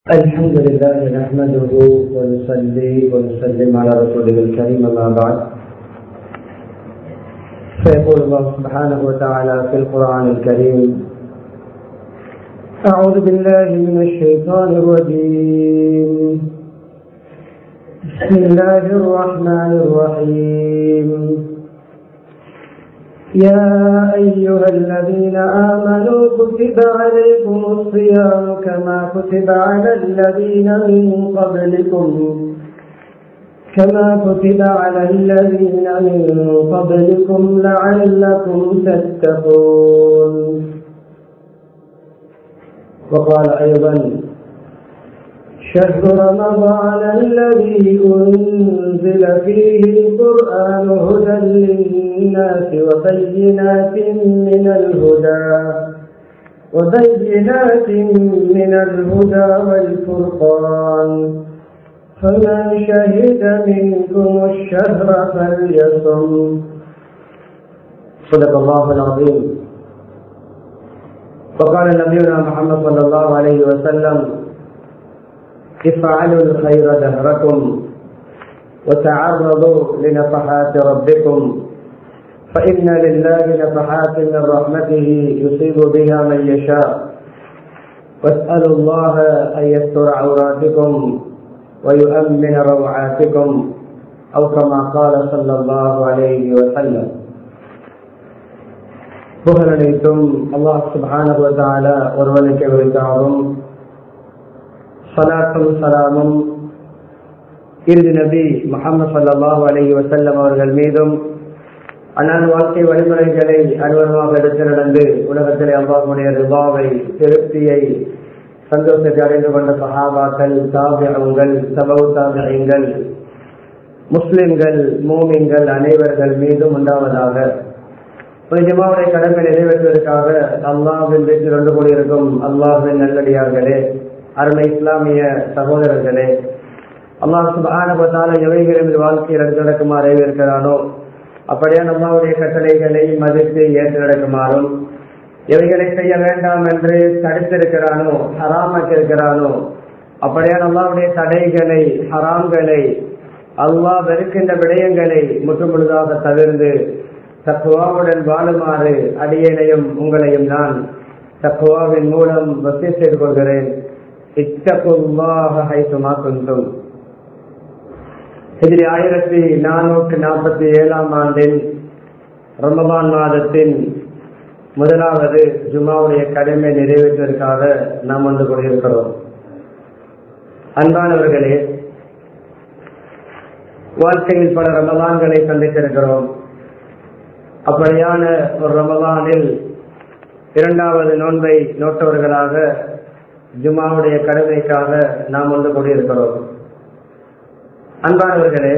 الحمد لله نحمده ونصلي ونسلم على رسوله الكريم ما بعد فيقول الله سبحانه وتعالى في القرآن الكريم أعوذ بالله من الشيطان الرجيم بسم الله الرحمن الرحيم يا أيها الذين آمنوا كتب عليكم الصيام كما كتب على الذين من قبلكم كما كتب على الذين من قبلكم لعلكم تتقون وقال أيضا شهر رمضان الذي أنزل فيه القرآن هدى للناس وبينات من الهدى وبينات من الهدى والفرقان فمن شهد منكم الشهر فليصم صدق الله العظيم وقال نبينا محمد صلى الله عليه وسلم افعلوا الخير دهركم وتعرضوا لنفحات ربكم فإن لله نفحات من رحمته يصيب بها من يشاء واسألوا الله أن يستر عوراتكم ويؤمن روعاتكم أو كما قال صلى الله عليه وسلم புகழனைத்தும் அல்லாஹ் சுபானுவதால ஒருவனுக்கு விரித்தாகும் சலாத்தும் சலாமும் இறுதி நபி முகமது சல்லாஹூ அலஹி வசல்லம் அவர்கள் மீதும் அண்ணன் வாழ்க்கை வழிமுறைகளை அனுபவமாக எடுத்து நடந்து உலகத்திலே அல்லாஹுடைய ரிபாவை திருப்தியை சந்தோஷத்தை அடைந்து கொண்ட சஹாபாக்கள் தாபியங்கள் சபவு தாபியங்கள் முஸ்லிம்கள் மோமின்கள் அனைவர்கள் மீதும் உண்டாவதாக ஜமாவுடைய கடமை நிறைவேற்றுவதற்காக அல்லாஹின் வீட்டில் கொண்டு கொண்டிருக்கும் அல்லாஹின் நல்லடியார்களே அருமை இஸ்லாமிய சகோதரர்களே அல்லாஹ் சுபானுபத்தால எவைகளின் வாழ்க்கையில் எடுத்து நடக்குமாறு இருக்கிறானோ அப்படியே நம்மளுடைய கட்டளைகளை மதித்து ஏற்று நடக்குமாறும் எவைகளை செய்ய வேண்டாம் என்று தடுத்திருக்கிறானோ ஹராமாக்கியிருக்கிறானோ அப்படியே அல்லாவுடைய தடைகளை ஹராம்களை அல்லாஹ் வெறுக்கின்ற விடயங்களை முற்றுமுழுதாக தவிர்ந்து தக்குவாவுடன் வாழுமாறு அடியனையும் உங்களையும் நான் தக்குவாவின் மூலம் வசதி செய்து கொள்கிறேன் இத்தகுல்லாஹும் இதில் ஆயிரத்தி நானூற்றி நாற்பத்தி ஏழாம் ஆண்டின் ரமபான் மாதத்தின் முதலாவது ஜுமாவுடைய கடமை நிறைவேற்றுவதற்காக நாம் வந்து கொண்டிருக்கிறோம் அன்பானவர்களே வாழ்க்கையில் பல ரமலான்களை சந்தித்திருக்கிறோம் அப்படியான ஒரு ரமலானில் இரண்டாவது நோன்பை நோட்டவர்களாக ஜுமாவுடைய கடமைக்காக நாம் வந்து கொண்டிருக்கிறோம் அன்பானவர்களே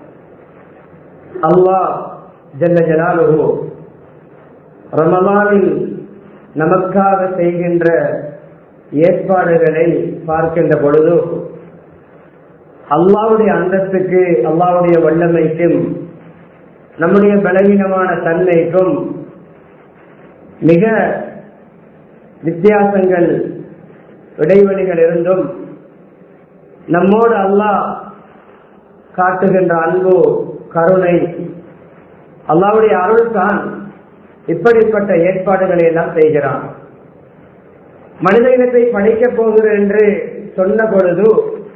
அல்லாஹ் ஜல்ல ஜலாலுஹு ரமலானில் நமக்காக செய்கின்ற ஏற்பாடுகளை பார்க்கின்ற பொழுது அல்லாவுடைய அந்தத்துக்கு அல்லாவுடைய வல்லமைக்கும் நம்முடைய பலவீனமான தன்மைக்கும் மிக வித்தியாசங்கள் இடைவெளிகள் இருந்தும் நம்மோடு அல்லாஹ் காட்டுகின்ற அன்பு கருணை அல்லாவுடைய அருள் தான் இப்படிப்பட்ட ஏற்பாடுகளை எல்லாம் செய்கிறான் மனித இனத்தை படைக்கப் போகிறேன் என்று சொன்ன பொழுது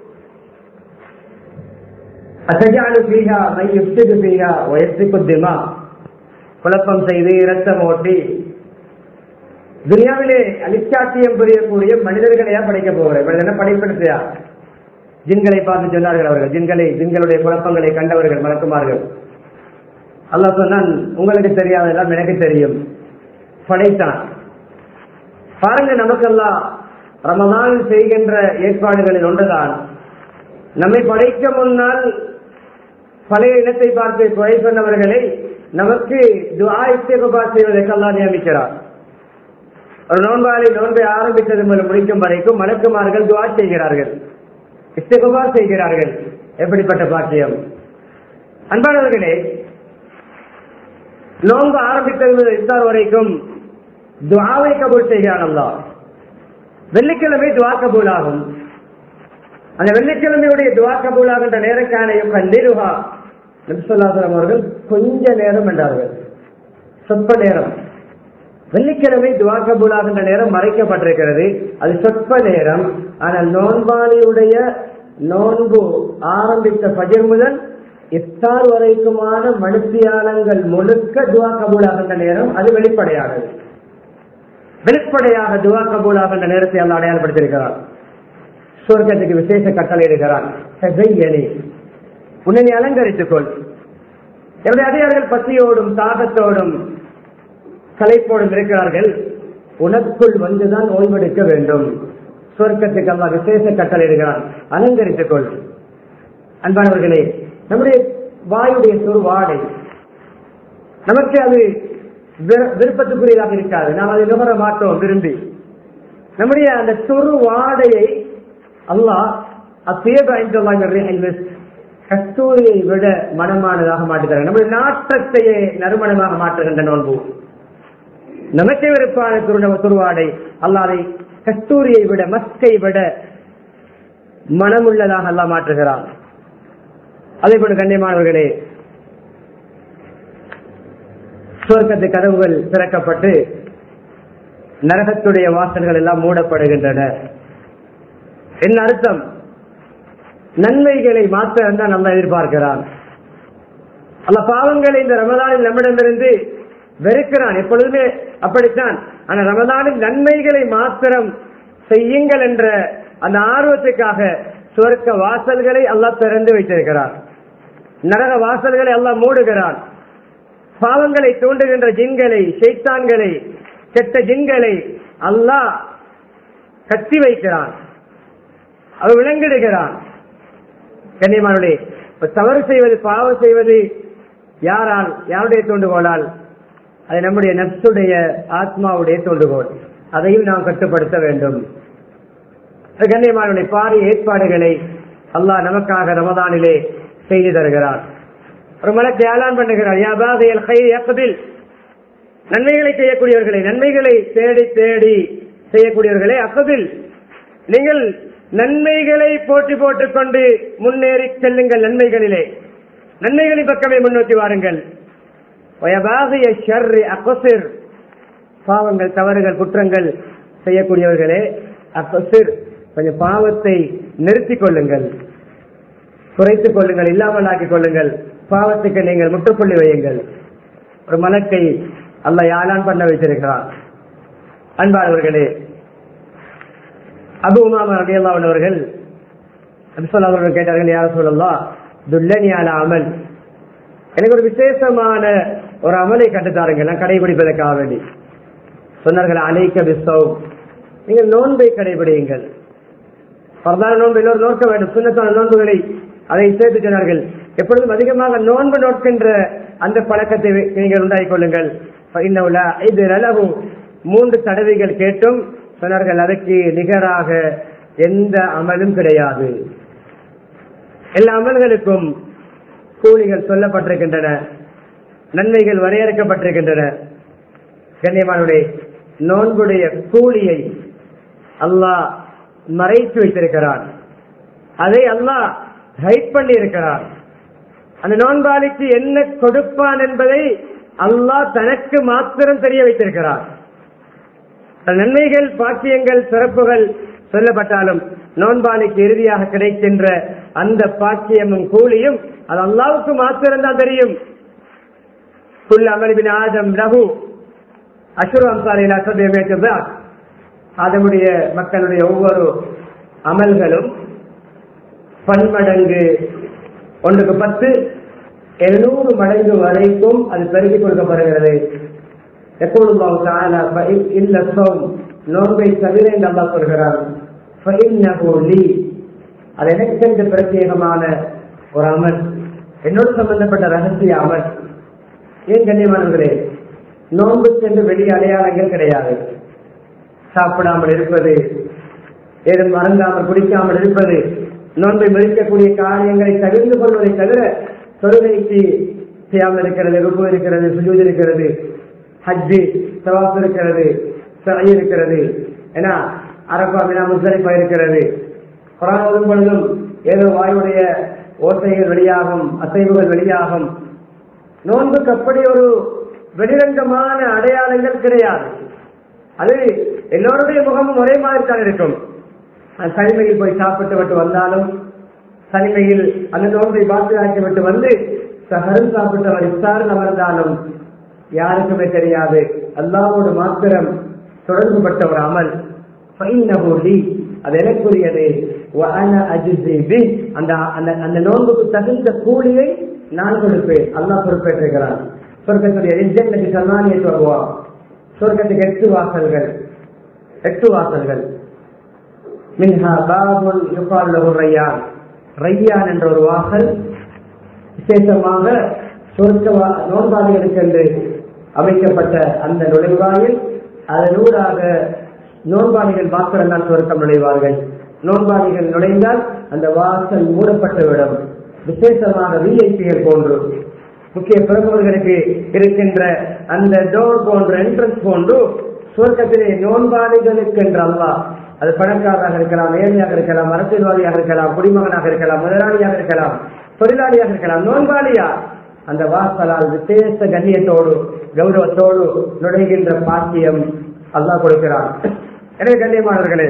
அசஜாலு பீகா மை யுப்திகு பீகா வயசுக்கு திமா குழப்பம் செய்து இரத்தம் ஓட்டி துனியாவிலே அலிச்சாட்டியம் புரியக்கூடிய மனிதர்களையா படைக்க போகிறேன் மனிதனை படைப்படுத்தியா ஜின்களை பார்த்து சொன்னார்கள் அவர்கள் ஜின்களை ஜின்களுடைய குழப்பங்களை கண்டவர்கள் மறக்குமார்கள் அல்லாஹ் சொன்னான் உங்களுக்கு தெரியாதெல்லாம் எனக்கு தெரியும் படைத்தான் பாருங்க நமக்கெல்லாம் ரமதான் செய்கின்ற ஏற்பாடுகளில் ஒன்றுதான் நம்மை படைக்க முன்னால் பழைய இனத்தை பார்த்து குறை சொன்னவர்களை நமக்கு துவா இஸ்தேகபா செய்வதற்கெல்லாம் நியமிக்கிறார் ஒரு நோன்பாளி நோன்பை ஆரம்பித்தது முதல் முடிக்கும் வரைக்கும் மலக்குமார்கள் துவா செய்கிறார்கள் இஸ்தகுபா செய்கிறார்கள் எப்படிப்பட்ட பாக்கியம் அன்பானவர்களே நோன்பு ஆரம்பித்தது முதல் இஃப்தார் வரைக்கும் துவாவை கபூல் செய்கிறான் அல்லாஹ் வெள்ளிக்கிழமை துவா கபூல் ஆகும் அந்த வெள்ளிக்கிழமையுடைய துவா கபூலாகின்ற நேரக்கானையும் கண்டிருகா நபிசல்லாசலம் அவர்கள் கொஞ்ச நேரம் என்றார்கள் சொற்ப நேரம் வெள்ளிக்கிழமை துவா கபூலாகின்ற நேரம் மறைக்கப்பட்டிருக்கிறது அது சொற்ப நேரம் ஆனால் நோன்பாளியுடைய நோன்பு ஆரம்பித்த பகிர் முதல் இஃப்தார் வரைக்குமான மனுத்தியாளங்கள் முழுக்க துவா கபூலாகின்ற நேரம் அது வெளிப்படையானது வெளிப்படையாக துவா கபூலாகின்ற நேரத்தை அல்ல அடையாளப்படுத்தியிருக்கிறார் சுவர்க்கத்துக்கு விசேஷ கட்டளை இருக்கிறான் உன்னை நீ அலங்கரித்துக் கொள் என்னுடைய அதிகாரிகள் பசியோடும் தாகத்தோடும் கலைப்போடும் இருக்கிறார்கள் உனக்குள் வந்துதான் ஓய்வெடுக்க வேண்டும் சுவர்க்கத்துக்கு அல்லா விசேஷ கட்டளை இருக்கிறான் அலங்கரித்துக் கொள் அன்பானவர்களே நம்முடைய வாயுடைய சொருவாடை நமக்கு அது விருப்பத்துக்குரியதாக இருக்காது நாம் அதை நுகர மாட்டோம் விரும்பி நம்முடைய அந்த சொரு வாடையை அல்லாஹ் கஸ்தூரியை விட மனமானதாக மாற்றுகிறார் நம்முடைய நாற்றத்தையே நறுமணமாக மாற்றுகின்ற நோன்பு நமக்கே விருப்பான துருணவ துருவாடை அல்லாதை கஸ்தூரியை விட மஸ்கை விட மனமுள்ளதாக அல்லா மாற்றுகிறான் அதே போல கண்ணியமானவர்களே சுவர்க்கத்து கதவுகள் திறக்கப்பட்டு நரகத்துடைய வாசல்கள் எல்லாம் மூடப்படுகின்றன என்ன அர்த்தம் நன்மைகளை மாத்திரம் தான் நல்லா எதிர்பார்க்கிறான் அல்ல பாவங்களை இந்த ரமதானில் நம்மிடமிருந்து வெறுக்கிறான் எப்பொழுதுமே அப்படித்தான் ஆனா ரமதானில் நன்மைகளை மாத்திரம் செய்யுங்கள் என்ற அந்த ஆர்வத்துக்காக சுவர்க்க வாசல்களை அல்லாஹ் திறந்து வைத்திருக்கிறார் நரக வாசல்களை அல்லாஹ் மூடுகிறான் பாவங்களை தூண்டுகின்ற ஜின்களை ஷைத்தான்களை கெட்ட ஜின்களை அல்லாஹ் கட்டி வைக்கிறான் அவர் விளங்கிடுகிறான் கண்ணியமானுடைய தவறு செய்வது பாவம் செய்வது யாரால் யாருடைய தூண்டுகோளால் அது நம்முடைய நப்சுடைய ஆத்மாவுடைய தூண்டுகோல் அதையும் நாம் கட்டுப்படுத்த வேண்டும் கண்ணியமானுடைய பாரிய ஏற்பாடுகளை அல்லாஹ் நமக்காக ரமதானிலே செய்து தருகிறார் ஒரு மலத்தை ஆளான் பண்ணுகிறார் யாபாதையல் கை இயக்கத்தில் நன்மைகளை செய்யக்கூடியவர்களை நன்மைகளை தேடி தேடி செய்யக்கூடியவர்களே அக்கதில் நீங்கள் நன்மைகளை போட்டி போட்டுக் கொண்டு முன்னேறி செல்லுங்கள் நன்மைகளிலே நன்மைகளின் பக்கமே முன்னோக்கி வாருங்கள் அக்கொசிர் பாவங்கள் தவறுகள் குற்றங்கள் செய்யக்கூடியவர்களே அக்கொசிர் கொஞ்சம் பாவத்தை நிறுத்திக் கொள்ளுங்கள் குறைத்துக் கொள்ளுங்கள் இல்லாமல் ஆக்கிக் கொள்ளுங்கள் பாவத்துக்கு நீங்கள் முற்றுப்புள்ளி வையுங்கள் ஒரு மலக்கை அல்ல யாழான் பண்ண வைத்திருக்கிறார் அன்பானவர்களே அபு உமாமா ரபியல்லா அவர்கள் அபிசல்லா அவர்கள் கேட்டார்கள் யார சொல்லலாம் துல்லனியால அமல் எனக்கு ஒரு விசேஷமான ஒரு அமலை கட்டுத்தாருங்கள் நான் கடைபிடிப்பதற்காக வேண்டி சொன்னார்கள் அனைக்க பிஸ்தவ் நீங்கள் நோன்பை கடைபிடியுங்கள் பிரதான நோன்பு எல்லோரும் நோக்க வேண்டும் சுண்ணத்தான நோன்புகளை அதை சேர்த்து சொன்னார்கள் எப்பொழுதும் அதிகமாக நோன்பு நோக்கின்ற அந்த பழக்கத்தை நீங்கள் உண்டாகிக் கொள்ளுங்கள் இது நலவு மூன்று தடவைகள் கேட்டும் சொன்னார்கள் அதற்கு நிகராக எந்த அமலும் கிடையாது எல்லா அமல்களுக்கும் கூலிகள் சொல்லப்பட்டிருக்கின்றன நன்மைகள் வரையறுக்கப்பட்டிருக்கின்றன கண்ணியமானுடைய நோன்புடைய கூலியை அல்லாஹ் மறைத்து வைத்திருக்கிறான் அதை அல்லாஹ் ஹைட் பண்ணி இருக்கிறான் அந்த நோன்பாளிக்கு என்ன கொடுப்பான் என்பதை அல்லாஹ் தனக்கு மாத்திரம் தெரிய வைத்திருக்கிறார் நன்மைகள் பாக்கியங்கள் சிறப்புகள் சொல்லப்பட்டாலும் நோன்பாளிக்கு இறுதியாக கிடைக்கின்ற அந்த பாக்கியமும் கூலியும் அது அல்லாவுக்கு மாத்திரம் தான் தெரியும் குல் அமலிபின் ஆதம் ரகு அசுர் அம்சாரில் அசதேமேற்று அதனுடைய மக்களுடைய ஒவ்வொரு அமல்களும் பன்மடங்கு ஒன்றுக்கு பத்து எழுநூறு மடங்கு வரைக்கும் அது பெருகிக் கொடுக்கப்படுகிறது எப்பொழுதும் இல்ல சோம் நோன்பை தவிர என்று அல்லா சொல்கிறார் அது எனக்கு பிரத்யேகமான ஒரு அமல் என்னோடு சம்பந்தப்பட்ட ரகசிய அமல் ஏன் கண்ணியமானவர்களே நோன்பு சென்று வெளியே அடையாளங்கள் கிடையாது சாப்பிடாமல் இருப்பது ஏதும் மறந்தாமல் குடிக்காமல் இருப்பது நோன்பை மதிக்கக்கூடிய காரியங்களை தவிர்த்து கொள்வதை தவிர தொழுகைக்கு செய்யாமல் இருக்கிறது ருப்பு இருக்கிறது சுஜூத் இருக்கிறது ஹஜ்ஜு சவாப் இருக்கிறது சரை இருக்கிறது ஏன்னா அரப்பா வினா முசரிப்பா இருக்கிறது குரான் ஓதும் பொழுதும் ஏதோ வாயுடைய ஓசைகள் வெளியாகும் அசைவுகள் வெளியாகும் நோன்புக்கு அப்படி ஒரு வெளிரங்கமான அடையாளங்கள் கிடையாது அது எல்லோருடைய முகமும் ஒரே மாதிரி தான் இருக்கும் அது தனிமையில் போய் சாப்பிட்டு விட்டு வந்தாலும் தனிமையில் அந்த நோன்பை பாக்கியாக்கி விட்டு வந்து சகரும் சாப்பிட்டவர் இஸ்தாரில் அமர்ந்தாலும் யாருக்குமே தெரியாது அல்லாவோடு மாத்திரம் தொடர்புபட்ட ஒரு அமல் ஃபைன்னஹு அது எனக்குரியது வஅன அஜ்ஸி பிஹ். அந்த அந்த அந்த நோன்புக்கு தகுந்த கூலியை நான் கொடுப்பேன் அல்லாஹ் பொறுப்பேற்றிருக்கிறான் சொர்க்கத்துடைய ரிஜன்னதி சமானியை வருவா சொர்க்கத்துக்கு எட்டு வாசல்கள் எட்டு வாசல்கள் மின்ஹா பாபுல் யுகால் லஹு ரையான் ரையான் என்ற ஒரு வாசல் விசேஷமாக சொர்க்க வா- நோன்பாளிகளுக்கு என்று அமைக்கப்பட்ட அந்த நுழைவாயில் அதனூடாக நோன்பாளிகள் மாத்திரம் தான் சொர்க்கம் நுழைவார்கள் நோன்பாளிகள் நுழைந்தால் அந்த வாசல் மூடப்பட்டுவிடும் விசேஷமாக விஐபிகள் போன்று முக்கிய பிரமுகர்களுக்கு இருக்கின்ற அந்த டோர் போன்ற என்ட்ரன்ஸ் போன்று சுவர்க்கத்திலே நோன்பாளிகளுக்கு என்று அல்லாஹ் அது பணக்காரராக இருக்கலாம் ஏழையாக இருக்கலாம் அரசியல்வாதியாக இருக்கலாம் குடிமகனாக இருக்கலாம் முதலாளியாக இருக்கலாம் தொழிலாளியாக இருக்கலாம் நோன்பாளியா அந்த வாசலால் விசேஷ கண்ணியத்தோடு கௌரவத்தோடு நுழைகின்ற பாக்கியம் அல்லாஹ் கொடுக்கிறான் எனவே கண்ணியமானவர்களே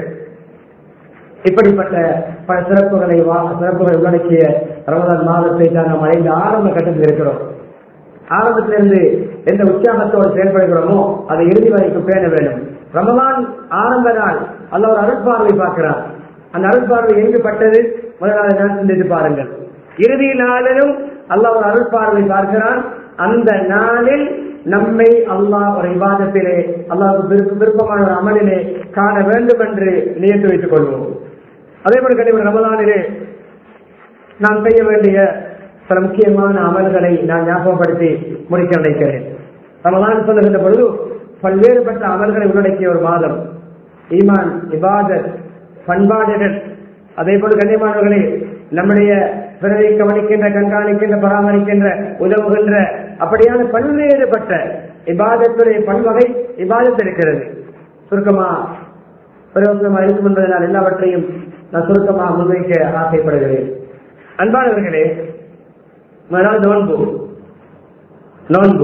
இப்படிப்பட்ட பல சிறப்புகளை வா- சிறப்புகளை உள்ளடக்கிய ரமதான் மாதத்தை தான் நாம் அடைந்த ஆரம்ப கட்டத்தில் இருக்கிறோம் ஆரம்பத்திலிருந்து எந்த உற்சாகத்தோடு செயல்படுகிறோமோ அதை இறுதி வரைக்கும் பேண வேண்டும் ரமதான் ஆரம்ப நாள் அல்ல ஒரு அருட்பார்வை பார்க்கிறார் அந்த அருட்பார்வை எங்கு பட்டது முதலாவது நாள் சிந்தித்து பாருங்கள் இறுதி நாளிலும் அல்லாஹ் ஒரு அருட்பார்வை பார்க்கிறான் அந்த நாளில் நம்மை அல்லாஹ் ஒரு விவாதத்திலே அல்லாஹ் விருப்பமான ஒரு அமலிலே காண வேண்டும் என்று நியத்து வைத்துக் கொள்வோம் அதே போல கண்டிப்பாக ரமதானிலே நாம் செய்ய வேண்டிய சில முக்கியமான அமல்களை நான் ஞாபகப்படுத்தி முடிக்க நினைக்கிறேன் ரமதான் சொல்லுகின்ற பொழுது பல்வேறுபட்ட அமல்களை உள்ளடக்கிய ஒரு மாதம் ஈமான் இபாதத் பண்பாடுகள் அதே போல கண்ணியமானவர்களே நம்முடைய பிறரை கவனிக்கின்ற கண்காணிக்கின்ற பராமரிக்கின்ற உதவுகின்ற அப்படியான பல்வேறுபட்ட இபாதத்துடைய பல்வகை இபாதத் இருக்கிறது சுருக்கமா பிரயோசனமா இருக்கும் என்பதனால் எல்லாவற்றையும் நான் சுருக்கமாக முன்வைக்க ஆசைப்படுகிறேன் அன்பானவர்களே முதலாவது நோன்பு நோன்பு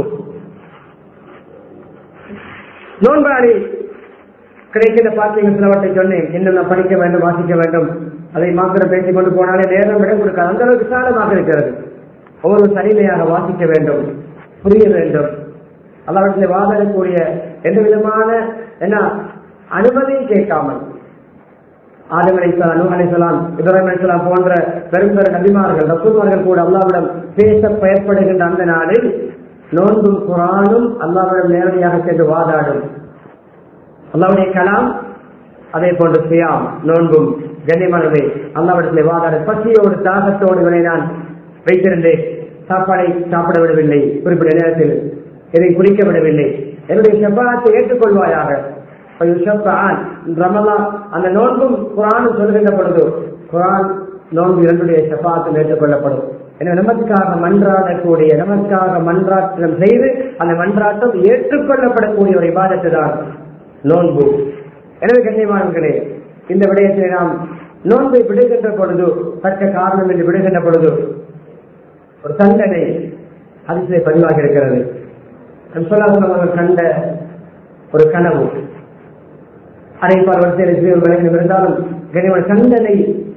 நோன்பாளி கிடைக்கின்ற பாக்கியங்கள் சிலவற்றை சொன்னேன் இன்னும் நான் படிக்க வேண்டும் வாசிக்க வேண்டும் அதை மாத்திரம் பேசிக் கொண்டு போனாலே நேரம் இடம் கொடுக்காது அந்த அளவுக்கு விசாலமாக இருக்கிறது ஒவ்வொரு தனிமையாக வாசிக்க வேண்டும் புரிய வேண்டும் அல்லாவற்றிலே வாதிடக்கூடிய எந்த விதமான என்ன அனுமதியும் கேட்காமல் ஆதம் அலைசலாம் நூஹ் அலைசலாம் இப்ராஹிம் அலைசலாம் போன்ற பெரும் பெரும் நபிமார்கள் ரசூல்மார்கள் கூட அல்லாவிடம் பேச பயப்படுகின்ற அந்த நாளில் நோன்பும் குரானும் அல்லாவிடம் நேரடியாக சென்று வாதாடும் அல்லாவுடைய கலாம் அதே போன்று சியாம் நோன்பும் கண்ணியமானவை அல்லாவிடத்திலே வாதாட பசியோடு தாகத்தோடு இவனை நான் வைத்திருந்தேன் சாப்பாடை சாப்பிட விடவில்லை குறிப்பிட்ட நேரத்தில் இதை குடிக்க விடவில்லை என்னுடைய செப்பாத்தை ஏற்றுக்கொள்வாயாக யுஷப்பான் ரமலான் அந்த நோன்பும் குரானும் சொல்கின்ற பொழுது குரான் நோன்பு இரண்டுடைய செப்பாத்தில் ஏற்றுக்கொள்ளப்படும் எனவே நமக்காக மன்றாடக்கூடிய நமக்காக மன்றாட்டம் செய்து அந்த மன்றாட்டம் ஏற்றுக்கொள்ளப்படக்கூடிய ஒரு இபாதத்து தான் நோன்பு எனவே கண்ணியமானவர்களே இந்த விடயத்தை நாம் நோன்பை விடுகின்ற பொழுது தக்க காரணம் என்று விடுகின்ற பொழுது ஒரு தண்டனை அதிசய பதிவாக இருக்கிறது சொல்லாசனம் அவர்கள் கண்ட ஒரு கனவு அரைப்பால் வரிசையில் விளக்கம் இருந்தாலும் கனிவன் தண்டனை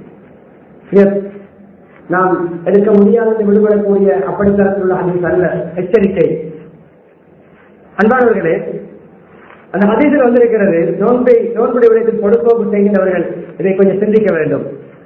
நாம் எடுக்க முடியாத விடுபடக்கூடிய அப்படித்தரத்தில் உள்ள அதில் அல்ல எச்சரிக்கை அன்பானவர்களே அந்த ஹதீஸில் வந்திருக்கிறது நோன்பை நோன்புடைய விடயத்தில் பொடுப்போக்கு செய்கின்றவர்கள் இதை கொஞ்சம் சிந்திக்க வேண்டும்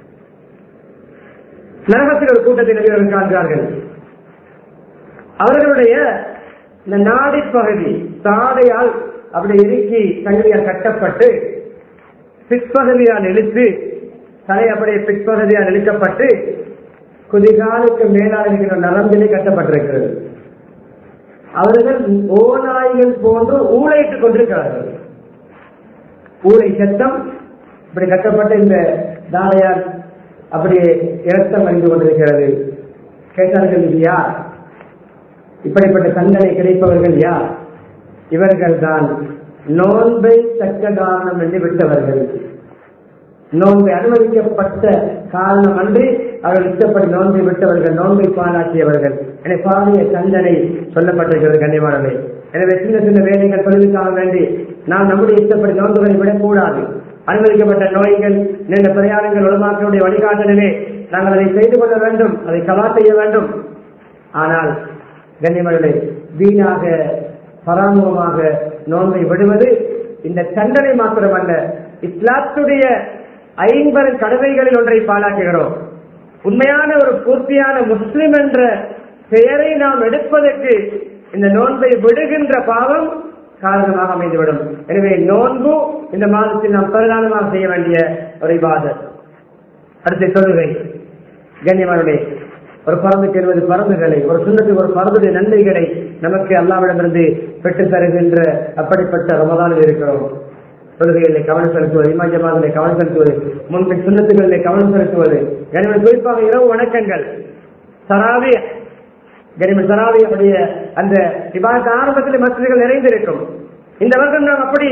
நரகத்தில் ஒரு கூட்டத்தை நபியர்கள் காண்கிறார்கள் அவர்களுடைய இந்த நாடி பகுதி தாடையால் அப்படி இறுக்கி கண்ணியால் கட்டப்பட்டு பிற்பகுதியால் இழுத்து தலை அப்படியே பிற்பகுதியால் இழுக்கப்பட்டு குதிகாலுக்கு மேலால் இருக்கிற நரம்பிலே கட்டப்பட்டிருக்கிறது அவர்கள் ஓநாய்கள் போன்று ஊழையிட்டுக் கொண்டிருக்கிறார்கள் ஊழை சத்தம் இப்படி கட்டப்பட்ட இந்த தாரையால் அப்படியே இரத்தம் அறிந்து கொண்டிருக்கிறது கேட்டார்கள் இது யார் இப்படிப்பட்ட தண்டனை கிடைப்பவர்கள் யார் இவர்கள் தான் நோன்பை தக்க காரணம் என்று விட்டவர்கள் நோன்பை அனுமதிக்கப்பட்ட காரணம் அன்றி அவர்கள் இஷ்டப்படி நோன்பை விட்டவர்கள் நோன்பை பாலாற்றியவர்கள் என பாரிய தண்டனை சொல்லப்பட்டிருக்கிறது கண்ணியமானவை எனவே சின்ன சின்ன வேலைகள் தொழிலுக்காக வேண்டி நாம் நம்முடைய இஷ்டப்படி நோன்புகளை விடக்கூடாது அனுமதிக்கப்பட்ட நோய்கள் நீண்ட பிரயாணங்கள் உலமாக்களுடைய வழிகாட்டலிலே நாங்கள் அதை செய்து கொள்ள வேண்டும் அதை கலா செய்ய வேண்டும் ஆனால் கண்ணியமர்களே வீணாக பராமுகமாக நோன்பை விடுவது இந்த தண்டனை மாத்திரமல்ல இஸ்லாத்துடைய ஐம்பது கடமைகளில் ஒன்றை பாழாக்குகிறோம் உண்மையான ஒரு பூர்த்தியான முஸ்லிம் என்ற பெயரை நாம் எடுப்பதற்கு இந்த நோன்பை விடுகின்ற பாவம் காரணமாக அமைந்துவிடும் எனவே நோன்பு இந்த மாதத்தில் நாம் பிரதானமாக செய்ய வேண்டிய ஒரு இபாதத் அடுத்த தொழுகை கண்ணியமானே ஒரு பறந்துக்கு இருபது பறந்துகளை ஒரு சுண்ணத்துக்கு ஒரு பறந்துடைய நன்மைகளை நமக்கு அல்லாவிடமிருந்து பெற்றுத் தருகின்ற அப்படிப்பட்ட ரமதானில் இருக்கிறோம் தொழுகைகளை கவனம் செலுத்துவது இமாஜமாதிலே கவனம் செலுத்துவது முன்பின் சுண்ணத்துகளிலே கவனம் செலுத்துவது கனிமன் குறிப்பாக இரவு வணக்கங்கள் சராவி கனிமன் சராவியுடைய அந்த விவாத ஆரம்பத்தில் மசிதிகள் நிறைந்திருக்கும் இந்த வருடம் நாம் அப்படி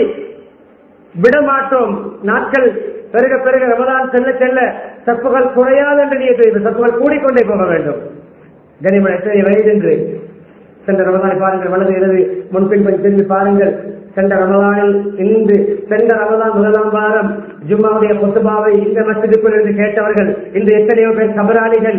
விட மாட்டோம் நாட்கள் பெருக பெருக ரமதான் செல்ல செல்ல தப்புகள் குறையாது என்று நீ தப்புகள் கூடிக்கொண்டே போக வேண்டும் கனிமன் எத்தனை வயது என்று சென்ற ரமதானை பாருங்கள் வலது இடது முன்பின் கொஞ்சம் திரும்பி பாருங்கள் சென்ற ரமதானில் இன்று சென்ற ரமதான் முதலாம் வாரம் ஜும்மாவுடைய பொத்துபாவை இந்த மசிதுக்குள் இருந்து கேட்டவர்கள் இந்த எத்தனையோ பேர் கபராளிகள்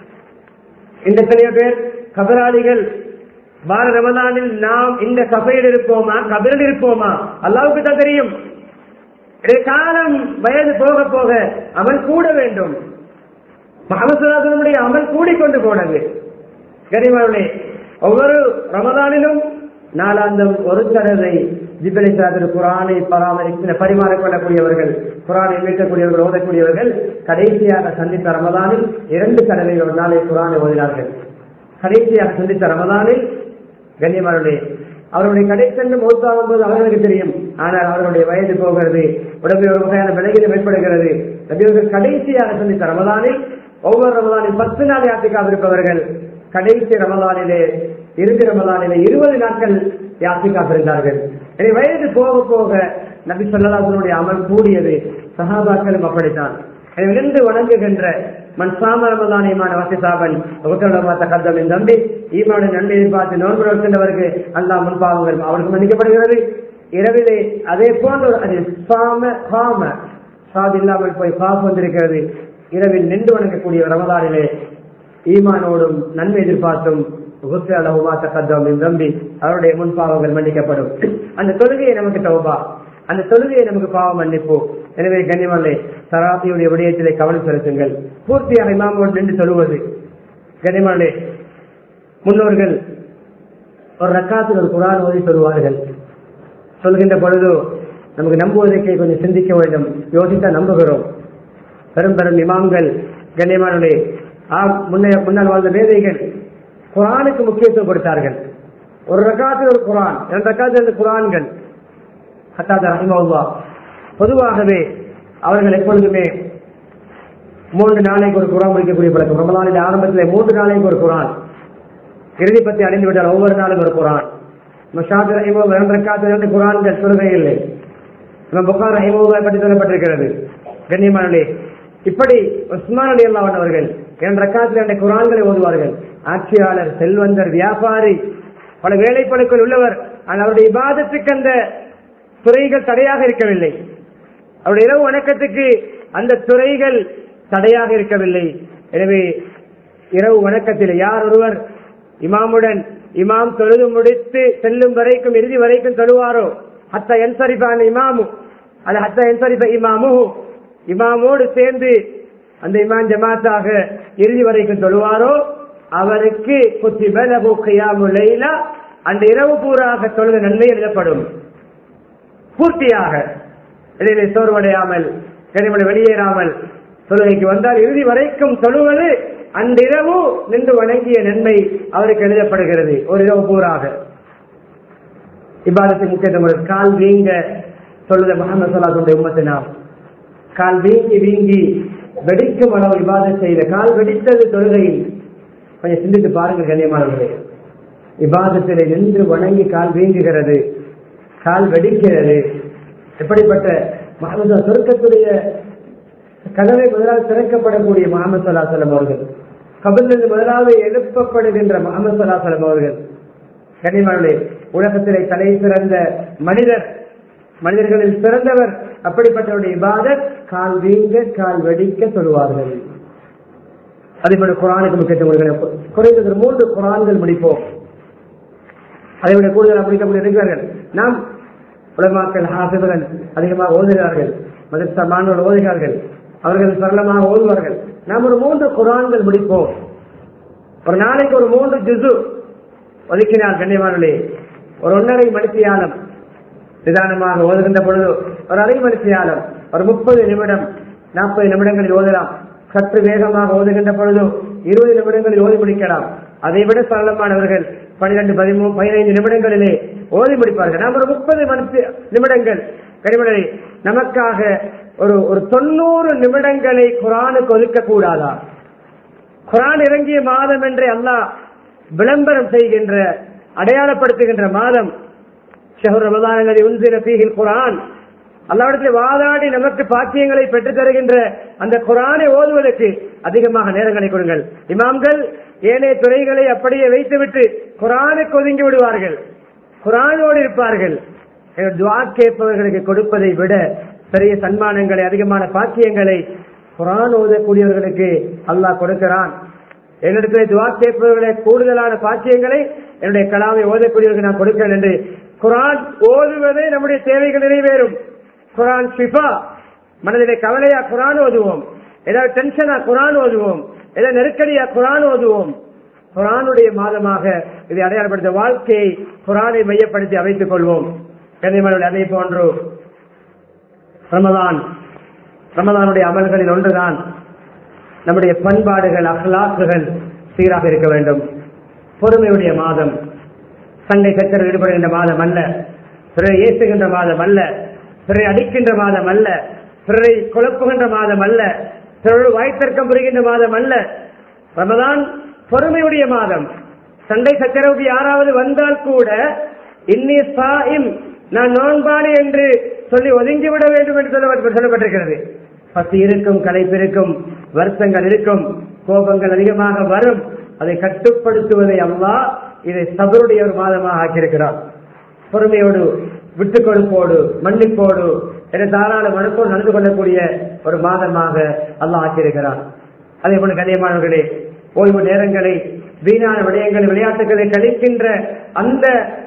இந்த எத்தனையோ பேர் கபராளிகள் வார ரமதானில் நாம் இந்த சபையில் இருப்போமா கபரில் இருப்போமா அல்லாவுக்கு தான் தெரியும் இது காலம் வயது போக போக அமல் கூட வேண்டும் மகமசுலாசனுடைய அமல் கூடிக்கொண்டு போனது கரிமர்களே ஒவ்வொரு ரமதானிலும் நாளாந்தம் ஒரு தடவை ஜிபலி சாதர் குரானை பராமரிக்க பரிமாறிக் கொள்ளக்கூடியவர்கள் குரானை மீட்கக்கூடியவர்கள் ஓதக்கூடியவர்கள் கடைசியாக சந்தித்த ரமதானில் இரண்டு தடவை ஒரு நாளை குரானை ஓதினார்கள் கடைசியாக சந்தித்த ரமதானில் கண்ணியமானே அவருடைய கடை சென்று மௌத்தாகும் போது அவர்களுக்கு தெரியும் ஆனால் அவர்களுடைய வயது போகிறது உடம்பில் ஒரு வகையான விலகினம் ஏற்படுகிறது நபியவர்கள் கடைசியாக சந்தித்த ரமதானில் ஒவ்வொரு ரமதானில் பத்து நாள் யாத்திக்காக இருப்பவர்கள் கடைசி ரமதானிலே இறுதி ரமதானிலே இருபது நாட்கள் யாத்திக்காக இருந்தார்கள் எனவே வயது போக போக நபி சொல்லலாசனுடைய அமல் கூடியது சகாபாக்களும் அப்படித்தான் எனவே நின்று வணங்குகின்ற மண் சாம ரமதானியமான வசிசாபன் உத்தரவாத கத்தம் நம்பி ஈமாவுடைய நன்மையை பார்த்து நோன்பு இருக்கின்றவருக்கு அல்லா முன்பாவங்கள் அவருக்கு மன்னிக்கப்படுகிறது இரவிலே அதே போன்ற ஒரு அது சாம காம சாது இல்லாமல் போய் காப்பு வந்திருக்கிறது இரவில் நின்று வணங்கக்கூடிய ரமதானிலே ஈமானோடும் நன்மை எதிர்பார்த்தும் நம்பி அவருடைய முன்பாவங்கள் மன்னிக்கப்படும் அந்த தொழுகையை நமக்கு தௌபா அந்த தொழுகையை நமக்கு பாவம் மன்னிப்பு எனவே கண்ணியமல்லை சராபியுடைய விடயத்திலே கவனம் செலுத்துங்கள் பூர்த்தியாக இமாமோடு நின்று சொல்லுவது கண்ணியமல்லே முன்னோர்கள் ஒரு ரக்காத்தில் ஒரு குரான் ஓதி சொல்லுவார்கள் சொல்கின்ற பொழுது நமக்கு நம்புவதற்கே கொஞ்சம் சிந்திக்க வேண்டும் யோசித்தா நம்புகிறோம் பெரும் பெரும் இமாம்கள் கண்ணியமானே முன்னைய முன்னால் வாழ்ந்த வேதைகள் குரானுக்கு முக்கியத்துவம் கொடுத்தார்கள் ஒரு ரக்காத்தில் ஒரு குரான் இரண்டு ரக்காத்தில் இரண்டு குரான்கள் ஹத்தாத ரஹிமல்லா பொதுவாகவே அவர்கள் எப்பொழுதுமே மூன்று நாளைக்கு ஒரு குரான் முடிக்கக்கூடிய பழக்கம் ரமலானின் ஆரம்பத்தில் மூன்று நாளைக்கு ஒரு குரான் இறுதி பற்றி அடைந்து விட்டால் ஒவ்வொரு நாளும் ஒரு குரான் ஷாத் ரஹிமோ இரண்டு ரக்காத்தில் இரண்டு குரான்கள் சொல்கை இல்லை நம்ம புகார் ரஹிமோவை பற்றி சொல்லப்பட்டிருக்கிறது கண்ணியமானே இப்படி உஸ்மான் அலி அல்லாவன் அவர்கள் இரண்டு ரக்காத்தில் இரண்டு குரான்களை ஓதுவார்கள் ஆட்சியாளர் செல்வந்தர் வியாபாரி பல வேலைப்பழுக்கள் உள்ளவர் ஆனால் அவருடைய இபாதத்துக்கு அந்த துறைகள் தடையாக இருக்கவில்லை அவருடைய இரவு வணக்கத்துக்கு அந்த துறைகள் தடையாக இருக்கவில்லை எனவே இரவு வணக்கத்தில் யார் ஒருவர் இமாமுடன் இமாம் தொழுது முடித்து செல்லும் வரைக்கும் இறுதி வரைக்கும் தொழுவாரோ ஹத்த என்சரிப்பான இமாமு அது ஹத்த என்சரிப்ப இமாமு இமாமோடு சேர்ந்து அந்த இமாம் ஜமாத்தாக இறுதி வரைக்கும் தொழுவாரோ அவருக்கு அந்த இரவு பூராக தொழுத நன்மை எழுதப்படும் பூர்த்தியாக இடையிலே சோர்வடையாமல் கனிமலை வெளியேறாமல் தொழுகைக்கு வந்தால் இறுதி வரைக்கும் தொழுவது அந்த இரவு நின்று வணங்கிய நன்மை அவருக்கு எழுதப்படுகிறது ஒரு இரவு பூராக இவ்வாறு முக்கியத்துவம் கால் வீங்க சொல்லுத முகமது சொல்லாத்துடைய உம்மத்து நாம் கால் வீங்கி வீங்கி வெடிக்கும் அளவு விவாதம் செய்த கால் வெடித்தது தொழுகையில் கொஞ்சம் சிந்தித்து பாருங்கள் கண்ணியமானவர்களே விவாதத்திலே நின்று வணங்கி கால் வீங்குகிறது கால் வெடிக்கிறது எப்படிப்பட்ட மகமது சொர்க்கத்துடைய கதவை முதலாவது திறக்கப்படக்கூடிய முகமது சல்லாசலம் அவர்கள் கபிலிருந்து முதலாவது எழுப்பப்படுகின்ற முகமது சல்லாசலம் அவர்கள் கனிமகளே உலகத்திலே தலை சிறந்த மனிதர் மனிதர்களில் சிறந்தவர் அப்படிப்பட்டவருடைய இபாதத் கால் வீங்க கால் வெடிக்க சொல்வார்கள் அதேபோல குரானுக்கு முக்கியத்துவம் குறைந்தது மூன்று குரான்கள் முடிப்போம் அதை விட கூடுதலாக முடிக்க இருக்கிறார்கள் நாம் உலமாக்கள் ஹாசிபர்கள் அதிகமாக ஓதுகிறார்கள் மதத்த மாணவர்கள் ஓதுகிறார்கள் அவர்கள் சரளமாக ஓதுவார்கள் நாம் ஒரு மூன்று குரான்கள் முடிப்போம் ஒரு நாளைக்கு ஒரு மூன்று ஜுசு ஒதுக்கினால் கண்ணியமானே ஒரு ஒன்றரை மணித்தியாலம் நிதானமாக ஓதுகின்ற பொழுது ஒரு அரை மணித்தியாலம் ஒரு முப்பது நிமிடம் நாற்பது நிமிடங்களில் ஓதலாம் சற்று வேகமாக ஓதுகின்ற பொழுது இருபது நிமிடங்களில் ஓதி முடிக்கலாம் அதை விட சரளமானவர்கள் பன்னிரண்டு பதிமூணு பதினைந்து நிமிடங்களிலே ஓதி முடிப்பார்கள் நாம் ஒரு முப்பது மணி நிமிடங்கள் கனிமணி நமக்காக ஒரு ஒரு தொண்ணூறு நிமிடங்களை குரானுக்கு ஒதுக்க கூடாதா குரான் இறங்கிய மாதம் என்று அல்லாஹ் விளம்பரம் செய்கின்ற அடையாளப்படுத்துகின்ற மாதம் ஷஹர் ரமதானங்களை உந்திர பீகில் குரான் அல்லாவிடத்தில் வாதாடி நமக்கு பாக்கியங்களை பெற்றுத் தருகின்ற அந்த குரானை ஓதுவதற்கு அதிகமாக நேரங்களை கொடுங்கள் இமாம்கள் ஏனைய துறைகளை அப்படியே வைத்துவிட்டு குரானுக்கு ஒதுங்கி விடுவார்கள் குரானோடு இருப்பார்கள் துவா கேட்பவர்களுக்கு கொடுப்பதை விட பெரிய சன்மானங்களை அதிகமான பாக்கியங்களை குரான் ஓதக்கூடியவர்களுக்கு அல்லாஹ் கொடுக்கிறான் என்னிடத்தில் துவா கேட்பவர்களை கூடுதலான பாக்கியங்களை என்னுடைய கலாமை ஓதக்கூடியவர்கள் நான் கொடுக்கிறேன் என்று குரான் ஓதுவதே நம்முடைய தேவைகள் நிறைவேறும் குரான் ஷிஃபா மனதிலே கவலையா குரான் ஓதுவோம் ஏதாவது டென்ஷனா குரான் ஓதுவோம் ஏதாவது நெருக்கடியா குரான் ஓதுவோம் குரானுடைய மாதமாக இதை அடையாளப்படுத்த வாழ்க்கையை குரானை மையப்படுத்தி அமைத்துக் கொள்வோம் கனிமர்கள் அதே போன்று ரமதான் ரமதானுடைய அமல்களில் ஒன்றுதான் நம்முடைய பண்பாடுகள் அகலாக்குகள் சீராக இருக்க வேண்டும் பொறுமையுடைய மாதம் சண்டை சச்சரவு ஈடுபடுகின்ற மாதம் அல்ல பிறரை ஏற்றுகின்ற மாதம் அல்ல பிறரை அடிக்கின்ற மாதம் அல்ல பிறரை குழப்புகின்ற மாதம் அல்ல பிறரோடு வாய்த்தர்க்கம் புரிகின்ற மாதம் அல்ல ரமதான் பொறுமையுடைய மாதம் சண்டை சச்சரவுக்கு யாராவது வந்தால் கூட இன்னி சாயிம் நான் நோன்பாடு என்று சொல்லி ஒதுங்கிவிட வேண்டும் என்று சொல்ல சொல்லப்பட்டிருக்கிறது பசி இருக்கும் களைப்பு இருக்கும் வருத்தங்கள் இருக்கும் கோபங்கள் அதிகமாக வரும் அதை கட்டுப்படுத்துவதை அல்லா இதை சபருடைய ஒரு மாதமாக ஆக்கியிருக்கிறார் பொறுமையோடு விட்டுக் கொடுப்போடு மன்னிப்போடு என தாராள மனுப்போடு நடந்து கொள்ளக்கூடிய ஒரு மாதமாக அல்லாஹ் ஆக்கியிருக்கிறார் அதே போல கண்ணியமானவர்களே ஓய்வு நேரங்களை வீணான விடயங்கள் விளையாட்டுகளை கழிக்கின்ற அந்த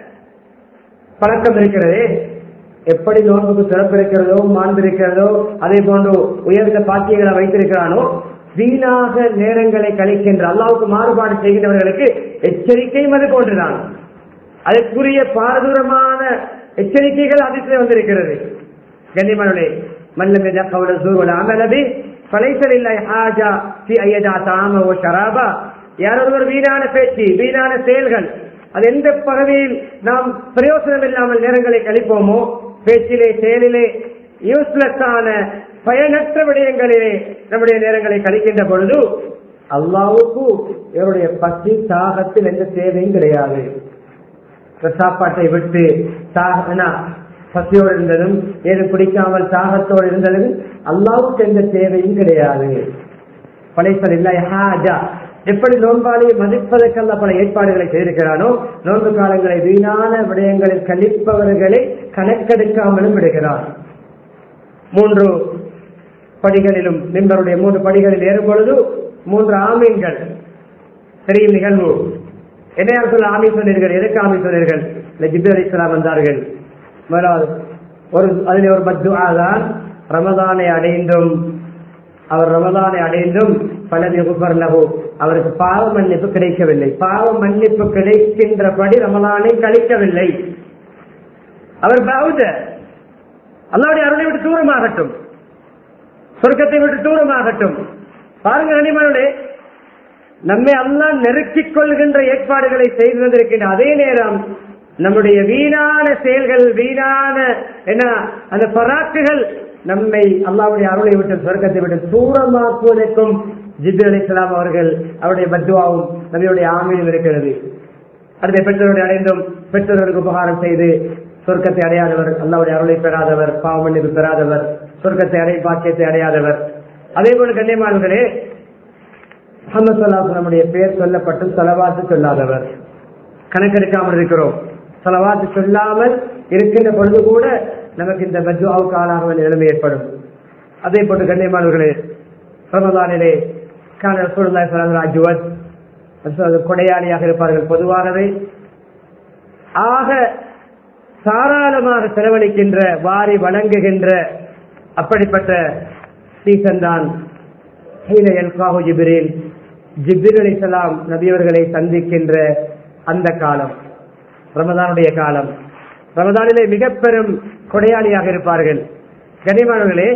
பழக்கம் இருக்கிறதே எப்படி நோன்புக்கு சிறப்பு இருக்கிறதோ மாண்பு இருக்கிறதோ அதே போன்று உயர்ந்த பாக்கியங்களை வைத்திருக்கிறானோ வீணாக நேரங்களை கழிக்கின்ற அல்லாவுக்கு மாறுபாடு செய்கின்றவர்களுக்கு எச்சரிக்கையும் அது போன்றுதான் அதற்குரிய பாரதூரமான எச்சரிக்கைகள் அதிசயம் வந்திருக்கிறது கண்ணிமனுடைய மல்லம் கவல சூழல் அமலபி பழைசல் இல்லை ஹாஜா சி ஐயதா தாம ஓ ஷராபா யாரொருவர் வீணான பேச்சு வீணான செயல்கள் அது எந்த பகுதியில் நாம் பிரயோசனம் இல்லாமல் நேரங்களை கழிப்போமோ பேச்சிலே செயலிலே யூஸ்லெஸ்ஸான பயனற்ற விடயங்களிலே நம்முடைய நேரங்களை கழிக்கின்ற பொழுது அல்லாவுக்கு இவருடைய பசி தாகத்தில் எந்த தேவையும் கிடையாது சாப்பாட்டை விட்டு பசியோடு இருந்ததும் ஏது பிடிக்காமல் தாகத்தோடு இருந்ததும் அல்லாவுக்கு எந்த தேவையும் கிடையாது பழைப்பது இல்லை ஹாஜா எப்படி நோன்பாளியை மதிப்பதற்கல்ல பல ஏற்பாடுகளை செய்திருக்கிறானோ நோன்பு காலங்களை வீணான விடயங்களில் கழிப்பவர்களை கணக்கெடுக்காமலும் விடுகிறார் மூன்று படிகளிலும் நிம்பருடைய மூன்று படிகளில் ஏறும் பொழுது மூன்று ஆமீன்கள் தெரியும் நிகழ்வு என்ன சொல்ல ஆமி சொன்னீர்கள் எதற்கு ஆமி சொன்னீர்கள் இந்த ஜிபி அலி இஸ்லாம் வந்தார்கள் முதலாவது ஒரு அதில் ஒரு மத்துவா தான் ரமதானை அடைந்தும் அவர் ரமதானை அடைந்தும் பலது லகு அவருக்கு பாவ மன்னிப்பு கிடைக்கவில்லை பாவ மன்னிப்பு கிடைக்கின்றபடி ரமலானை கழிக்கவில்லை அவர் பௌத்த அல்லாவுடைய அருளை விட்டு தூரமாகட்டும் சொர்க்கத்தை விட்டு தூரமாகட்டும் பாருங்க அனிமனுடைய நம்மை அல்லா நெருக்கிக் கொள்கின்ற ஏற்பாடுகளை செய்து வந்திருக்கின்ற அதே நேரம் நம்முடைய வீணான செயல்கள் வீணான என்ன அந்த பராக்குகள் நம்மை அல்லாவுடைய அருளை விட்டு சொர்க்கத்தை விட்டு தூரமாக்குவதற்கும் ஜித்து அலி இஸ்லாம் அவர்கள் அவருடைய பத்துவாவும் நம்முடைய ஆமையும் இருக்கிறது அடுத்த பெற்றோருடைய அடைந்தும் பெற்றோர்களுக்கு உபகாரம் செய்து சொர்க்கத்தை அடையாதவர் அல்லாவுடைய அருளை பெறாதவர் பாவமன்னிப்பு பெறாதவர் சொர்க்கத்தை அடை பாக்கியத்தை அடையாதவர் அதே போல கண்ணியமானவர்களே முகமது சல்லாஹ் நம்முடைய பெயர் சொல்லப்பட்டு செலவாத்து சொல்லாதவர் கணக்கெடுக்காமல் இருக்கிறோம் செலவாத்து சொல்லாமல் இருக்கின்ற பொழுது கூட நமக்கு இந்த பஜ்வாவுக்கு ஆளாக வேண்டிய நிலைமை ஏற்படும் அதே போன்று கண்ணியமானவர்களே ரமதானிலே கான ரசூலுல்லாஹி ஸல்லல்லாஹு அலைஹி வஸல்லம் கொடையாளியாக இருப்பார்கள் பொதுவாகவே ஆக தாராளமாக செலவழிக்கின்ற வாரி வழங்குகின்ற அப்படிப்பட்ட சீசன் தான் ஜிபிரில் ஜிபிர் அலிசலாம் நபியவர்களை சந்திக்கின்ற அந்த காலம் ரமதானுடைய காலம் ரமதானிலே மிக பெரும் கொடையாளியாக இருப்பார்கள் கனிமானவர்களே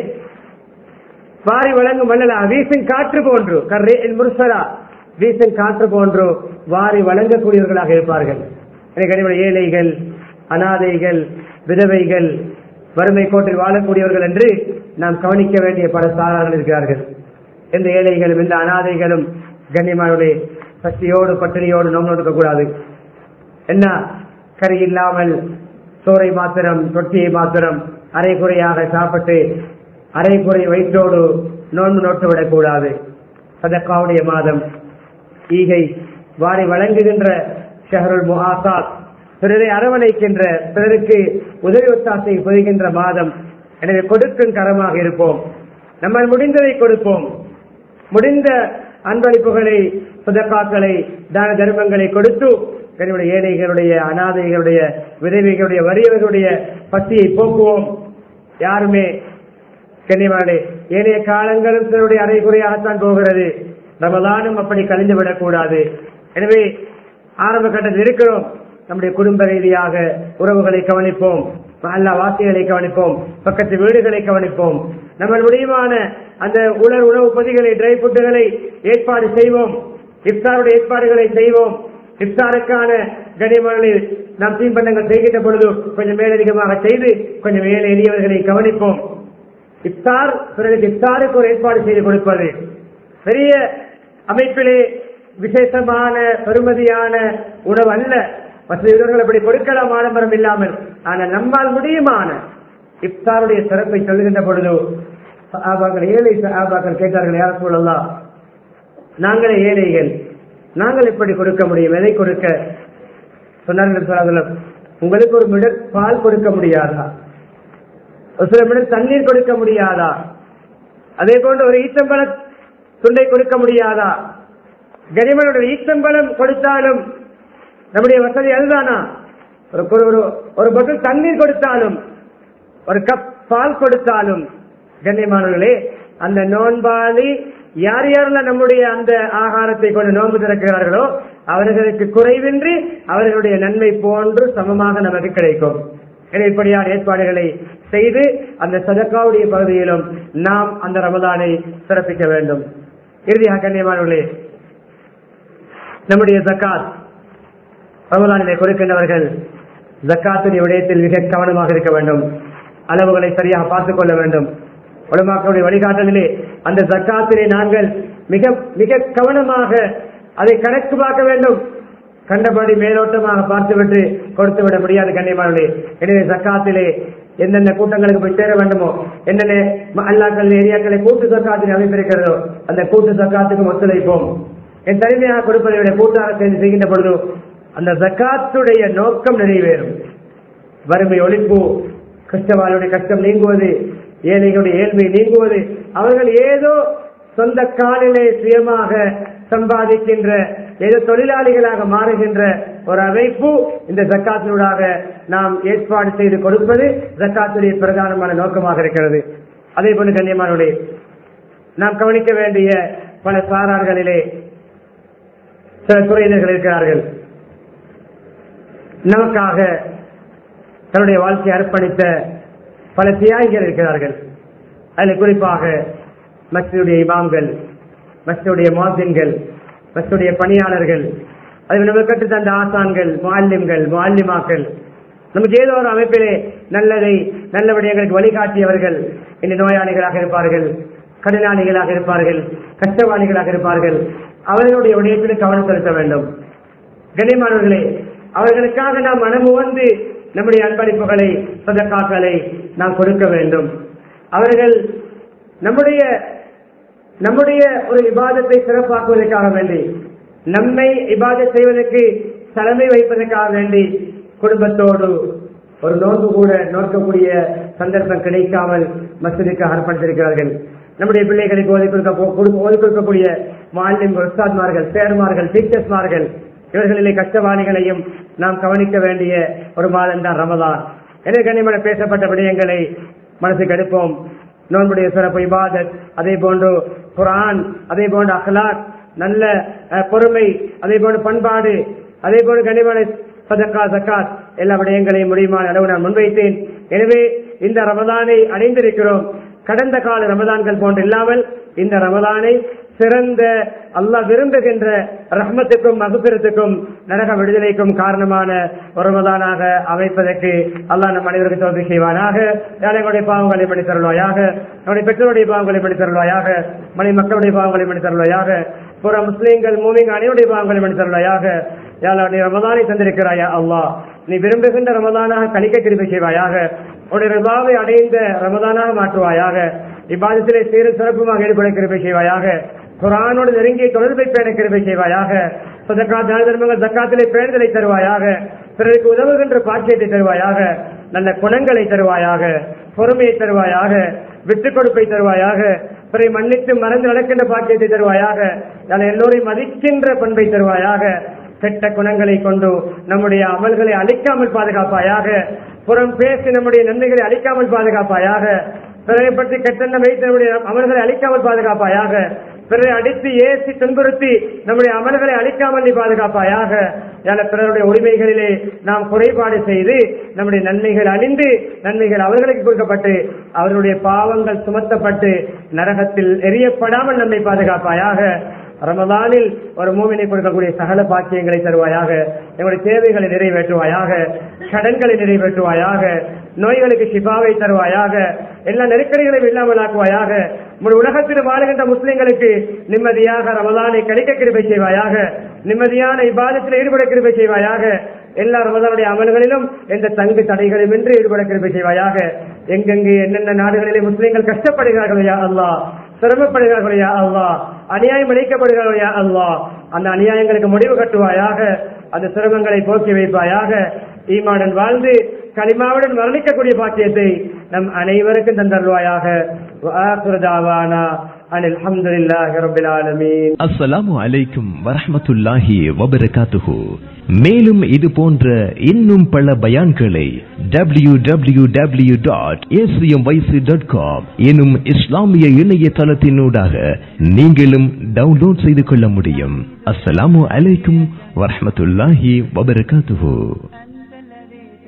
வாரி வழங்கும் வள்ளலா வீசின் காற்று போன்று கர்ரே முர்சலா வீசின் காற்று போன்று வாரி வழங்கக்கூடியவர்களாக இருப்பார்கள் கனிம ஏழைகள் அனாதைகள் விதவைகள் வறுமை கோட்டில் வாழக்கூடியவர்கள் என்று நாம் கவனிக்க வேண்டிய பல சாரார்கள் இருக்கிறார்கள் எந்த ஏழைகளும் எந்த அனாதைகளும் கண்ணியமானவர்களே பசியோடு பட்டினியோடு நோம் நோக்கக்கூடாது என்ன கறி இல்லாமல் சோறை மாத்திரம் தொட்டியை மாத்திரம் அரை குறையாக சாப்பிட்டு அரை குறை வயிற்றோடு நோன்பு நோட்டு விடக்கூடாது சதக்காவுடைய மாதம் ஈகை வாரி வழங்குகின்ற ஷஹருல் முஹாசாத் பிறரை அரவணைக்கின்ற பிறருக்கு உதவி ஒத்தாசை புரிகின்ற மாதம் எனவே கொடுக்கும் கரமாக இருப்போம் நம்ம முடிந்ததை கொடுப்போம் முடிந்த அன்பளிப்புகளை சுதக்காக்களை தான தர்மங்களை கொடுத்து என்னுடைய ஏழைகளுடைய அனாதைகளுடைய விதவைகளுடைய வறியவர்களுடைய பசியை போக்குவோம் யாருமே கண்ணியமானே ஏனைய காலங்களும் சிலருடைய அரைகுறையாகத்தான் போகிறது ரமதானும் அப்படி கழிந்து விடக்கூடாது எனவே ஆரம்ப கட்டத்தில் இருக்கிறோம் நம்முடைய குடும்ப ரீதியாக உறவுகளை கவனிப்போம் அல்ல வாசிகளை கவனிப்போம் பக்கத்து வீடுகளை கவனிப்போம் நம்ம முடியுமான அந்த உலர் உணவு பொதிகளை ட்ரை ஃபுட்டுகளை ஏற்பாடு செய்வோம் இப்தாருடைய ஏற்பாடுகளை செய்வோம் இப்தாருக்கான கனிமங்களில் நாம் தீம்பண்டங்கள் செய்கின்ற பொழுது கொஞ்சம் மேலதிகமாக செய்து கொஞ்சம் ஏழை எளியவர்களை கவனிப்போம் இப்தார் பிறகு இப்தாருக்கு ஒரு ஏற்பாடு செய்து கொடுப்பது பெரிய அமைப்பிலே விசேஷமான பெருமதியான உணவு அல்ல மற்ற இவர்கள் அப்படி கொடுக்கலாம் ஆடம்பரம் இல்லாமல் ஆனால் நம்மால் முடியுமான இப்தாருடைய சிறப்பை சொல்லுகின்ற பொழுது சஹாபாக்கள் ஏழை சஹாபாக்கள் கேட்டார்கள் யார் சொல்லலாம் நாங்களே ஏழைகள் நாங்கள் எப்படி கொடுக்க முடியும் எதை கொடுக்க சொன்னார்கள் சொல்லாதலம் உங்களுக்கு ஒரு மிடர் பால் கொடுக்க முடியாதா ஒரு சில மிடர் தண்ணீர் கொடுக்க முடியாதா அதே போன்று ஒரு ஈச்சம்பழ துண்டை கொடுக்க முடியாதா கனிமனுடைய ஈச்சம்பழம் கொடுத்தாலும் நம்முடைய வசதி அதுதானா ஒரு ஒரு ஒரு பட்டில் தண்ணீர் கொடுத்தாலும் ஒரு கப் பால் கொடுத்தாலும் கண்ணியமானவர்களே அந்த நோன்பாளி யார் யாரெல்லாம் நம்முடைய அந்த ஆகாரத்தை கொண்டு நோன்பு திறக்கிறார்களோ அவர்களுக்கு குறைவின்றி அவர்களுடைய நன்மை போன்று சமமாக நமக்கு கிடைக்கும் எனவே இப்படியான ஏற்பாடுகளை செய்து அந்த சதக்காவுடைய பகுதியிலும் நாம் அந்த ரமதானை சிறப்பிக்க வேண்டும் இறுதியாக கண்ணியமானவர்களே நம்முடைய ஜக்காத் ரமதானிலே கொடுக்கின்றவர்கள் ஜக்காத்துடைய விடயத்தில் மிக கவனமாக இருக்க வேண்டும் அளவுகளை சரியாக பார்த்துக் கொள்ள வேண்டும் உலமாக்களுடைய வழிகாட்டலிலே அந்த ஜக்காத்திலே நாங்கள் மிக மிக கவனமாக அதை கணக்கு பார்க்க வேண்டும் கண்டபடி மேலோட்டமாக பார்த்துவிட்டு கொடுத்து விட முடியாது கண்ணியமானே எனவே ஜக்காத்திலே எந்தெந்த கூட்டங்களுக்கு போய் சேர வேண்டுமோ என்னென்ன அல்லாக்கள் ஏரியாக்களை கூட்டு சக்காத்தினை அமைப்பிருக்கிறதோ அந்த கூட்டு சக்காத்துக்கு ஒத்துழைப்போம் என் தனிமையாக கொடுப்பதை விட கூட்டாக சேர்ந்து செய்கின்ற பொழுது அந்த ஜக்காத்துடைய நோக்கம் நிறைவேறும் வறுமை ஒழிப்பு கஷ்டவாளுடைய கஷ்டம் நீங்குவது ஏழைகளுடைய ஏழ்மை நீங்குவது அவர்கள் ஏதோ சொந்த காலிலே சுயமாக சம்பாதிக்கின்ற ஏதோ தொழிலாளிகளாக மாறுகின்ற ஒரு அமைப்பு இந்த ஜக்காத்தினூடாக நாம் ஏற்பாடு செய்து கொடுப்பது ஜக்காத்துடைய பிரதானமான நோக்கமாக இருக்கிறது அதே போல கண்ணியமானவர்களே நாம் கவனிக்க வேண்டிய பல சாரார்களிலே சில துறையினர்கள் இருக்கிறார்கள் நமக்காக தன்னுடைய வாழ்க்கையை அர்ப்பணித்த பல தியாகிகள் இருக்கிறார்கள் அதில் குறிப்பாக மஸ்ஜிதுடைய இமாம்கள் மஸ்ஜிதுடைய மாதின்கள் மஸ்ஜிதுடைய பணியாளர்கள் அது நம்ம கற்றுத்தந்த ஆசான்கள் மாலிம்கள் மாலிமாக்கள் நமக்கு ஏதோ ஒரு அமைப்பிலே நல்லதை நல்ல விடயங்களுக்கு வழிகாட்டியவர்கள் இந்த நோயாளிகளாக இருப்பார்கள் கடனாளிகளாக இருப்பார்கள் கஷ்டவாளிகளாக இருப்பார்கள் அவர்களுடைய விடயத்தில் கவனம் செலுத்த வேண்டும் கண்ணியமானவர்களே அவர்களுக்காக நாம் மனமு வந்து நம்முடைய அன்பளிப்புகளை சதக்காக்களை நாம் கொடுக்க வேண்டும் அவர்கள் நம்முடைய நம்முடைய ஒரு இபாதத்தை சிறப்பாக்குவதற்காக வேண்டி நம்மை இபாதத் செய்வதற்கு தலைமை வைப்பதற்காக வேண்டி குடும்பத்தோடு ஒரு நோன்பு கூட நோக்கக்கூடிய சந்தர்ப்பம் கிடைக்காமல் மசூதிக்கு அர்ப்பணித்திருக்கிறார்கள் நம்முடைய பிள்ளைகளுக்கு ஓதி கொடுக்க ஓதி கொடுக்கக்கூடிய மாலிம் உஸ்தாத்மார்கள் சேர்மார்கள் டீச்சர்ஸ்மார்கள் இவர்களிலே கஷ்டவாணிகளையும் நாம் கவனிக்க வேண்டிய ஒரு மாதம் தான் ரமதான் எனவே கண்ணியமான பேசப்பட்ட விடயங்களை மனசுக்கு எடுப்போம் நோன்புடைய சிறப்பு இபாதத் அதே போன்று குரான் அதே போன்று அஹ்லாக் நல்ல அஹ், பொறுமை அதே போன்று பண்பாடு அதே போன்று கண்ணியமான சதக்கா சக்காத் எல்லா விடயங்களையும் முடியுமான அளவு நான் முன்வைத்தேன் எனவே இந்த ரமதானை அடைந்திருக்கிறோம் கடந்த கால ரமதான்கள் போன்று இல்லாமல் இந்த ரமதானை சிறந்த அல்லாஹ் விரும்புகின்ற ரஹ்மத்துக்கும் மகுபிரத்துக்கும் நரக விடுதலைக்கும் காரணமான ஒரு ரமதானாக அமைப்பதற்கு அல்லாஹ் நம் அனைவருக்கு தோல்வி செய்வானாக ஏழைகளுடைய பாவங்களை மணி தருவாயாக நம்முடைய பெற்றோருடைய பாவங்களை மணி தருவாயாக மணி மக்களுடைய பாவங்களை மணி தருவாயாக புற முஸ்லீம்கள் மூமிங்க அனைவருடைய பாவங்களை மணி தருவாயாக யாழ் நீ ரமதானை தந்திருக்கிறாயா அல்லாஹ் நீ விரும்புகின்ற ரமதானாக கழிக்க திருப்பி செய்வாயாக உன்னுடைய ரிபாவை அடைந்த ரமதானாக மாற்றுவாயாக இப்பாதத்திலே சீரும் சிறப்புமாக ஈடுபட கிருபை செய்வாயாக குரானோடு நெருங்கிய தொடர்பை பேண கிருபை செய்வாயாக சதக்கா தான தர்மங்கள் தக்காத்திலே பேணுதலை தருவாயாக பிறருக்கு உதவுகின்ற பாக்கியத்தை தருவாயாக நல்ல குணங்களை தருவாயாக பொறுமையை தருவாயாக விட்டுக் கொடுப்பை தருவாயாக பிறரை மன்னித்து மறந்து நடக்கின்ற பாக்கியத்தை தருவாயாக நல்ல எல்லோரையும் மதிக்கின்ற பண்பை தருவாயாக கெட்ட குணங்களை கொண்டு நம்முடைய அமல்களை அழிக்காமல் பாதுகாப்பாயாக புறம் பேசி நம்முடைய நன்மைகளை அழிக்காமல் பாதுகாப்பாயாக பிறரை பற்றி கெட்டெண்ணம் வைத்து நம்முடைய அமல்களை அழிக்காமல் பாதுகாப்பாயாக பிறரை அடித்து ஏசி துன்புறுத்தி நம்முடைய அமல்களை அழிக்காமல் நீ பாதுகாப்பாயாக என பிறருடைய உரிமைகளிலே நாம் குறைபாடு செய்து நம்முடைய நன்மைகள் அழிந்து நன்மைகள் அவர்களுக்கு கொடுக்கப்பட்டு அவர்களுடைய பாவங்கள் சுமத்தப்பட்டு நரகத்தில் எரியப்படாமல் நம்மை பாதுகாப்பாயாக ரமதானில் ஒரு மூவினை கொடுக்கக்கூடிய சகல பாக்கியங்களை தருவாயாக எங்களுடைய தேவைகளை நிறைவேற்றுவாயாக கடன்களை நிறைவேற்றுவாயாக நோய்களுக்கு சிபாவை தருவாயாக எல்லா நெருக்கடிகளையும் இல்லாமல் ஆக்குவாயாக உங்கள் உலகத்தில் வாழுகின்ற முஸ்லிம்களுக்கு நிம்மதியாக ரமதானை கிடைக்க கிருபை செய்வாயாக நிம்மதியான இப்பாதத்தில் ஈடுபட கிருபை செய்வாயாக எல்லா ரமதானுடைய அமல்களிலும் எந்த தங்கு தடைகளும் இன்றி ஈடுபட கிருபை செய்வாயாக எங்கெங்கு என்னென்ன நாடுகளிலே முஸ்லிம்கள் கஷ்டப்படுகிறார்களோ யா அல்லாஹ் சிரமப்படுகிறார்களோ யா அல்லாஹ் அநியாயம் அளிக்கப்படுகிறார்களோ யா அல்லாஹ் அந்த அநியாயங்களுக்கு முடிவு கட்டுவாயாக அந்த சிரமங்களை போக்கி வைப்பாயாக ஈமாடன் வாழ்ந்து களிமாவுடன் மரணிக்கக்கூடிய பாக்கியத்தை நம் அனைவருக்கும் தந்தருவாயாக அனில் அஹமதுல்லாஹி ரபில் ஆலமீன் அஸ்ஸலாமு அலைக்கும் வரஹ்மத்துல்லாஹி வபரகாத்துஹு மேலும் இது போன்ற இன்னும் பல பயான்களை W W W dot dot com எனும் இஸ்லாமிய இணையதளத்தினூடாக நீங்களும் டவுன்லோட் செய்து கொள்ள முடியும் அஸ்ஸலாமு அலைக்கும் வரஹ்மத்துல்லாஹி வபரகாத்துஹு